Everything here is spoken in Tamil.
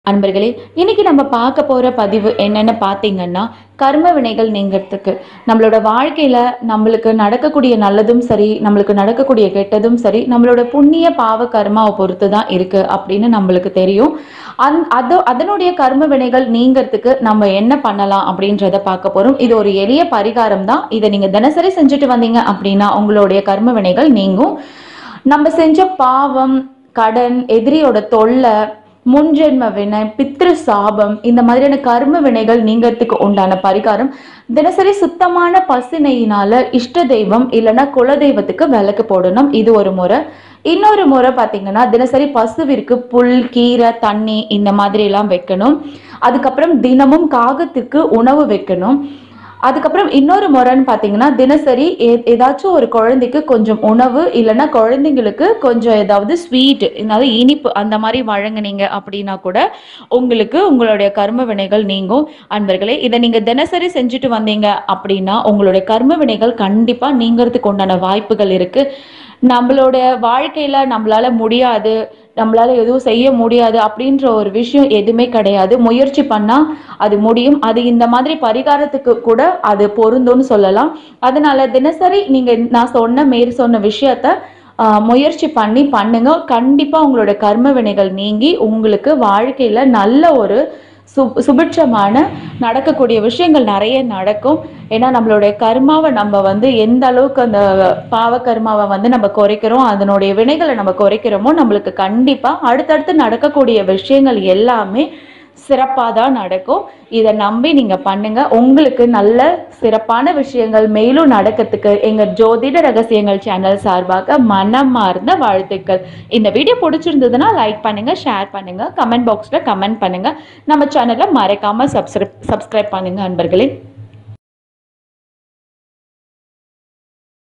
அன்பர்களே இன்னைக்கு நம்ம பார்க்க போற பதிவு என்னன்னு பார்த்தீங்கன்னா கர்ம வினைகள் நீங்கிறதுக்கு நம்மளோட வாழ்க்கையில நம்மளுக்கு நடக்கக்கூடிய நல்லதும் சரி நம்மளுக்கு நடக்கக்கூடிய கெட்டதும் சரி நம்மளோட புண்ணிய பாவ கர்மாவை பொறுத்து தான் இருக்கு அப்படின்னு நம்மளுக்கு தெரியும் அந் அது அதனுடைய கர்ம வினைகள் நீங்கிறதுக்கு நம்ம என்ன பண்ணலாம் அப்படின்றத பார்க்க போறோம் இது ஒரு எளிய பரிகாரம் தான் இதை நீங்க தினசரி செஞ்சுட்டு வந்தீங்க அப்படின்னா உங்களுடைய கர்ம வினைகள் நீங்கும் நம்ம செஞ்ச பாவம் கடன் எதிரியோட தொல்லை முன்ஜென்ம வினை பித்ரு சாபம் இந்த மாதிரியான கர்ம வினைகள் நீங்கிறதுக்கு உண்டான பரிகாரம் தினசரி சுத்தமான பசு நெய்யினால இஷ்ட தெய்வம் இல்லைன்னா குலதெய்வத்துக்கு விளக்கு போடணும் இது ஒரு முறை இன்னொரு முறை பார்த்தீங்கன்னா தினசரி பசுவிற்கு புல் கீரை தண்ணி இந்த மாதிரி எல்லாம் வைக்கணும் அதுக்கப்புறம் தினமும் காகத்துக்கு உணவு வைக்கணும் அதுக்கப்புறம் இன்னொரு முறைன்னு பார்த்தீங்கன்னா தினசரி ஏ- ஏதாச்சும் ஒரு குழந்தைக்கு கொஞ்சம் உணவு இல்லைன்னா குழந்தைங்களுக்கு கொஞ்சம் ஏதாவது ஸ்வீட் அதாவது இனிப்பு அந்த மாதிரி வழங்குனீங்க அப்படின்னா கூட உங்களுக்கு உங்களுடைய கர்ம வினைகள் நீங்கும் அன்பர்களே இதை நீங்க தினசரி செஞ்சுட்டு வந்தீங்க அப்படின்னா உங்களுடைய கர்ம வினைகள் கண்டிப்பா நீங்கிறதுக்கு உண்டான வாய்ப்புகள் இருக்கு நம்மளோட வாழ்க்கையில நம்மளால முடியாது நம்மளால எதுவும் செய்ய முடியாது அப்படின்ற ஒரு விஷயம் எதுவுமே கிடையாது முயற்சி பண்ணா அது முடியும் அது இந்த மாதிரி பரிகாரத்துக்கு கூட அது பொருந்தும்னு சொல்லலாம் அதனால தினசரி நீங்க நான் சொன்ன மேற் சொன்ன விஷயத்த ஆஹ், முயற்சி பண்ணி பண்ணுங்க கண்டிப்பா உங்களோட கர்ம வினைகள் நீங்கி உங்களுக்கு வாழ்க்கையில நல்ல ஒரு சு சுபிட்சமான நடக்கக்கூடிய விஷயங்கள் நிறைய நடக்கும் ஏன்னா நம்மளுடைய கர்மாவை நம்ம வந்து எந்த அளவுக்கு அந்த பாவ கர்மாவை வந்து நம்ம குறைக்கிறோம் அதனுடைய வினைகளை நம்ம குறைக்கிறோமோ நம்மளுக்கு கண்டிப்பா அடுத்தடுத்து நடக்கக்கூடிய விஷயங்கள் எல்லாமே சிறப்பாக தான் நடக்கும் இதை நம்பி நீங்க பண்ணுங்க உங்களுக்கு நல்ல சிறப்பான விஷயங்கள் மேலும் நடக்கிறதுக்கு எங்க ஜோதிட ரகசியங்கள் சேனல் சார்பாக மனமார்ந்த வாழ்த்துக்கள் இந்த வீடியோ பிடிச்சிருந்ததுன்னா லைக் பண்ணுங்க ஷேர் பண்ணுங்க கமெண்ட் பாக்ஸ்ல கமெண்ட் பண்ணுங்க நம்ம சேனலை மறக்காம சப்ஸ்கிரைப் சப்ஸ்கிரைப் பண்ணுங்க அன்பர்களே